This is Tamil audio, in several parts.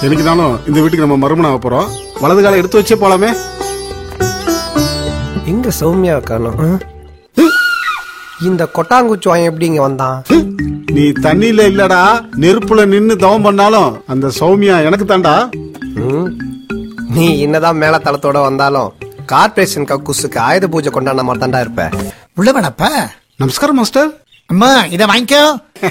என்னைக்குனாலும் இந்த வீட்டுக்கு நம்ம மறுமணம் ஆகப் போறோம் வலது காலை எடுத்து வச்சே போலாமே எங்க சௌமியா காணோம் ஆ? இந்த கொட்டாங்குச்சி வாங்க எப்படி இங்க வந்தான் நீ தண்ணியில இல்லடா நெருப்புல நின்னு தவம் பண்ணாலும் அந்த சௌமியா எனக்கு தாண்டா ம்? நீ என்னதான் மேல தளத்தோட வந்தாலும் கார்பரேஷன் கக்கூசுக்கு ஆயுத பூஜை கொண்டாடின மாதிரி தாண்டா இருப்ப உள்ள வேணப்ப நமஸ்காரம் மாஸ்டர் அம்மா இத வாங்கிக்கோ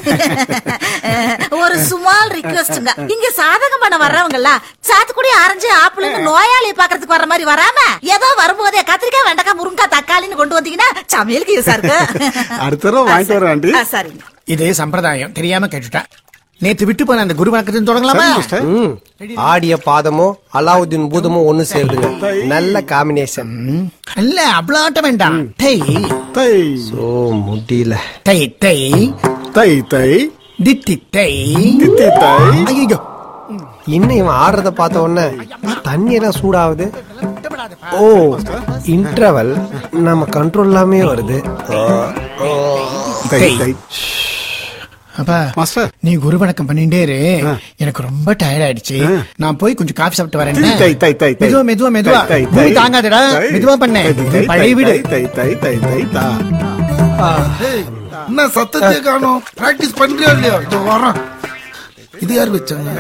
ஒரு சுமால் ரிக்வெஸ்ட்ங்க இங்க சாதகம் பண்ண வர்றவங்க எல்லாம் சாத்துக்குடி ஆரஞ்சு ஆப்பிள்னு நோயாளியை பாக்குறதுக்கு வர்ற மாதிரி வராம ஏதோ வரும்போதே கத்திரிக்காய் வெண்டைக்காய் முருங்காய் தக்காளின்னு கொண்டு வந்தீங்கன்னா சமையலுக்கு யூஸா இருக்கு அடுத்த தடவை வாங்கிட்டு வரேன் ஆண்டி ஆ, சரிங்க இது சம்பிரதாயம் தெரியாம கேட்டுட்டேன் நேத்து விட்டு போன அந்த குரு வணக்கத்தையும் தொடங்கலாமா சரி, மாஸ்டர் ம். ஆடிய பாதமும் அலாவுதீன் பூதமும் ஒண்ணு சேருதுங்க நல்ல காம்பினேஷன் ம், இல்ல அவ்வளவு ஆட்ட வேண்டாம் டை தை ஓ முடியல டை டை தை தை தித்தி டை தித்தி தை ஐயோ இன்னும் இவன் ஆடுறத பார்த்த உடனே தண்ணி எல்லாம் சூடாகுது ஓ இன்டர்வல் நம்ம கண்ட்ரோல் இல்லாமே வருது தை தை அப்பா மாஸ்டர் நீ குரு வணக்கம் பண்ணிட்டே இரு எனக்கு ரொம்ப டயர்ட் ஆயிடுச்சு நான் போய் கொஞ்சம் காஃபி சாப்பிட்டு வரேன் தை தை தை தை மெதுவா மெதுவா மெதுவா தை, தை, பூமி தை. தாங்காதடா தை. மெதுவா பண்ண தை, தை, பழைய தை, வீடு தை தை தை தை தா என்ன சத்தத்தையே காணோம் பிராக்டிஸ் பண்றியா இல்லையா இதோ வரேன் இது யார் வச்சாங்க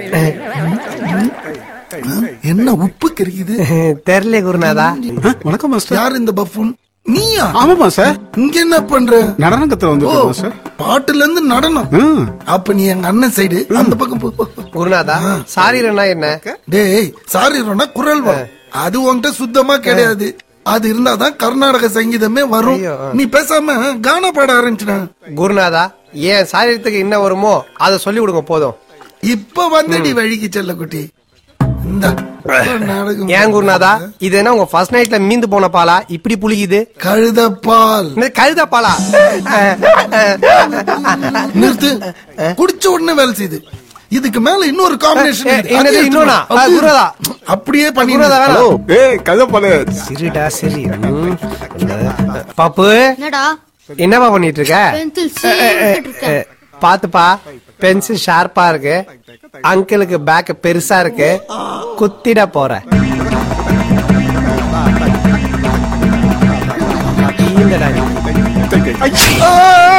என்ன உப்பு கறிக்குது தெரியல குருநாதா ஆ, வணக்கம் மாஸ்டர் யார் இந்த பஃபூன் நீயா ஆமாமா சார் இங்க என்ன பண்ற நடனம் கத்துல ஓ வந்துருக்கோம் மாஸ்டர் பாட்டுல இருந்து நடனம் ம். அப்ப நீ எங்க அண்ணன் சைடு அந்த பக்கம் போ, போ போ. குருநாதா சாரீரனா என்ன டேய் சாரி ரோனா குரல் வரும் அது உன்கிட்ட சுத்தமா கிடையாது அது இருந்தாதான் கர்நாடக சங்கீதமே வரும் ஐயோ. நீ பேசாம கானா பாட ஆரம்பிச்சுன குருநாதா ஏன் சாரீரத்துக்கு என்ன வருமோ அதை சொல்லி கொடுங்க போதும் இப்ப வந்தடி வழிக்கு செல்ல குட்டி இந்த நாடகம் ஏன் குருநாதா இது என்ன உங்க ஃபர்ஸ்ட் நைட்ல மீந்து போன பாலா இப்படி புளிக்குது கழுதப்பால் இந்த கழுத பாலா நிறுத்து குடிச்ச உடனே வேலை செய்யுது இதுக்கு மேல இன்னொரு காம்பினேஷன் ஏ, என்னது இன்னொன்னா? ஆ, குருதா. அப்படியே குருநாதா பண்ணி வேணாம் ஏய் கதப்பாலு சரிடா சரி ம். பாப்பு என்னடா என்னப்பா பண்ணிட்டு இருக்க பென்சில் சீக்கிட்டு இருக்கேன் அஹ், பாத்துப்பா பென்சில் ஷார்ப்பா இருக்கு அங்கிளுக்கு பேக் பெருசா இருக்கு குத்திட போற ஈந்தடா நீ. ஐ!